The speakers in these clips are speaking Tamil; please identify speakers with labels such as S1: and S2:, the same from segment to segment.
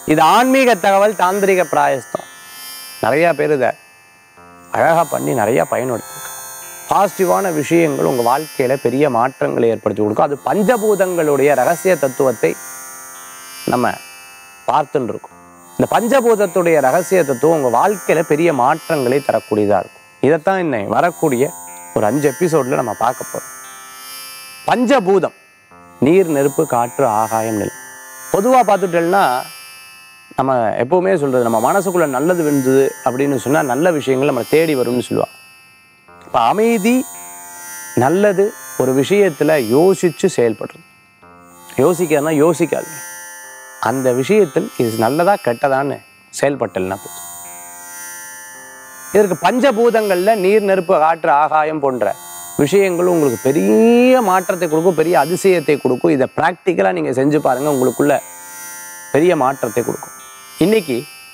S1: இது ஆன்மீக தகவல் தாந்திரிக பிராயஸ்தம் நிறைய பேர் இதை அழகாக பண்ணி நிறைய பயனெடுத்துருக்காங்க பாசிட்டிவான விஷயங்கள் உங்கள் வாழ்க்கையில் பெரிய மாற்றங்களை ஏற்படுத்தி கொடுக்கும் அது பஞ்சபூதங்களுடைய ரகசிய தத்துவத்தை நம்ம பார்த்துன்னு இருக்கோம் இந்த பஞ்சபூதத்துடைய ரகசிய தத்துவம் உங்கள் வாழ்க்கையில் பெரிய மாற்றங்களை தரக்கூடியதாக இருக்கும் இதைத்தான் இன்னை வரக்கூடிய ஒரு அஞ்சு எபிசோடில் நம்ம பார்க்க போகிறோம் பஞ்சபூதம் நீர் நெருப்பு காற்று ஆகாயம் நிலம் பொதுவாக பார்த்துட்டோம்னா நம்ம எப்பவுமே சொல்றது நம்ம மனசுக்குள்ள நல்லது வெந்தது அப்படின்னு சொன்னா நல்ல விஷயங்கள் நம்மளை தேடி வரும்னு சொல்லுவாங்க இப்போ அமைதி நல்லது ஒரு விஷயத்துல யோசிச்சு செயல்படுறது யோசிக்கிறதுனா யோசிக்காது அந்த விஷயத்தில் இது நல்லதா கெட்டதான்னு செயல்பட்டல்னா போதும் இதற்கு பஞ்சபூதங்கள்ல நீர் நெருப்பு காற்று ஆகாயம் போன்ற விஷயங்கள் உங்களுக்கு பெரிய மாற்றத்தை கொடுக்கும் பெரிய அதிசயத்தை கொடுக்கும் இதை ப்ராக்டிக்கலாக நீங்கள் செஞ்சு பாருங்க உங்களுக்குள்ள பெரிய மாற்றத்தை கொடுக்கும் இன்னைக்கு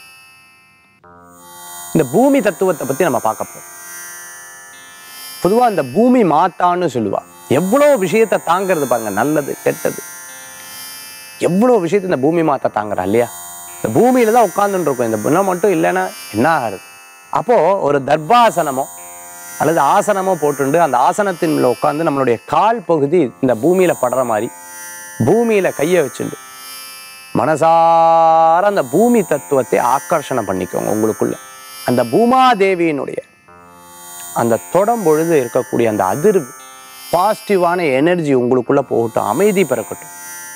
S1: இந்த பூமி தத்துவத்தை பத்தி நம்ம பார்க்க போறோம் பொதுவா இந்த பூமி மாத்தான்னு சொல்லுவா எவ்வளோ விஷயத்தை தாங்கிறது பாருங்க நல்லது கெட்டது எவ்வளோ விஷயத்தை இந்த பூமி மாத்தா தாங்குறா இல்லையா இந்த பூமியில தான் உட்கார்ந்துட்டு இருக்கும் இந்த குணம் மட்டும் இல்லைன்னா என்ன ஆகுறது அப்போ ஒரு தர்பாசனமோ அல்லது ஆசனமோ போட்டுண்டு அந்த ஆசனத்தின் மேல உட்காந்து நம்மளுடைய கால் பகுதி இந்த பூமியில படுற மாதிரி பூமியில கையை வச்சுண்டு மனசார அந்த பூமி தத்துவத்தை ஆக்கர்ஷணம் பண்ணிக்கோங்க உங்களுக்குள்ள அந்த பூமாதேவியினுடைய அந்த தொடம் பொழுது இருக்கக்கூடிய அந்த அதிர்வு பாசிட்டிவான எனர்ஜி உங்களுக்குள்ள போகட்டும் அமைதி பிறக்கட்டும்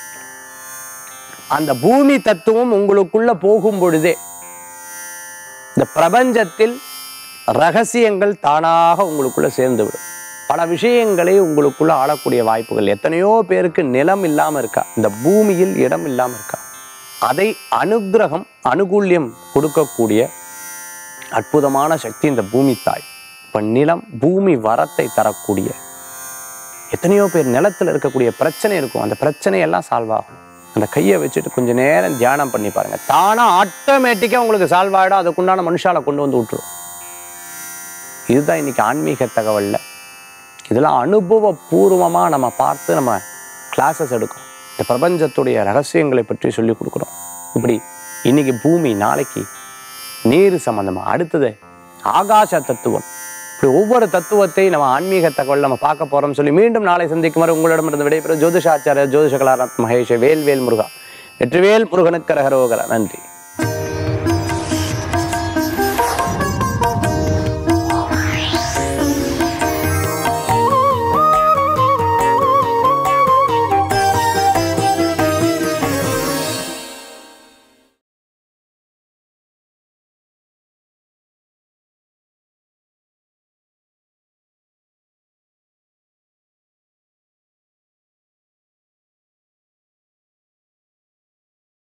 S1: அந்த பூமி தத்துவம் உங்களுக்குள்ள போகும் பொழுதே இந்த பிரபஞ்சத்தில் ரகசியங்கள் தானாக உங்களுக்குள்ள சேர்ந்து விடும் பல விஷயங்களை உங்களுக்குள்ள ஆளக்கூடிய வாய்ப்புகள் எத்தனையோ பேருக்கு நிலம் இல்லாம இருக்கா இந்த பூமியில் இடம் இல்லாம இருக்கா அதை அனுக்கிரகம் அனுகூல்யம் கொடுக்கக்கூடிய அற்புதமான சக்தி இந்த பூமி தாய் இப்ப நிலம் பூமி வரத்தை தரக்கூடிய எத்தனையோ பேர் நிலத்துல இருக்கக்கூடிய பிரச்சனை இருக்கும் அந்த பிரச்சனையெல்லாம் சால்வ் ஆகும் அந்த கையை வச்சுட்டு கொஞ்ச நேரம் தியானம் பண்ணி பாருங்க தானா ஆட்டோமேட்டிக்கா உங்களுக்கு சால்வ் ஆகிடும் அதுக்குண்டான மனுஷால கொண்டு வந்து விட்டுரும் இதுதான் இன்னைக்கு ஆன்மீக தகவல்ல இதெல்லாம் அனுபவபூர்வமா நம்ம பார்த்து நம்ம கிளாஸஸ் எடுக்கிறோம் இந்த பிரபஞ்சத்துடைய ரகசியங்களை பற்றி சொல்லி கொடுக்குறோம் இப்படி இன்னைக்கு பூமி நாளைக்கு நீர் சம்பந்தமா அடுத்தது ஆகாச தத்துவம் இப்படி ஒவ்வொரு தத்துவத்தை நம்ம ஆன்மீக தகவல் நம்ம பார்க்க போறோம் சொல்லி மீண்டும் நாளை சந்திக்கும் வரை உங்களிடமிருந்து விடைபெறும் ஜோதிஷாச்சாரிய ஜோதிஷ கலாரத் மகேஷ் வேல்வேல் முருகா வெற்றிவேல் முருகனுக்கு ரகரோகரா நன்றி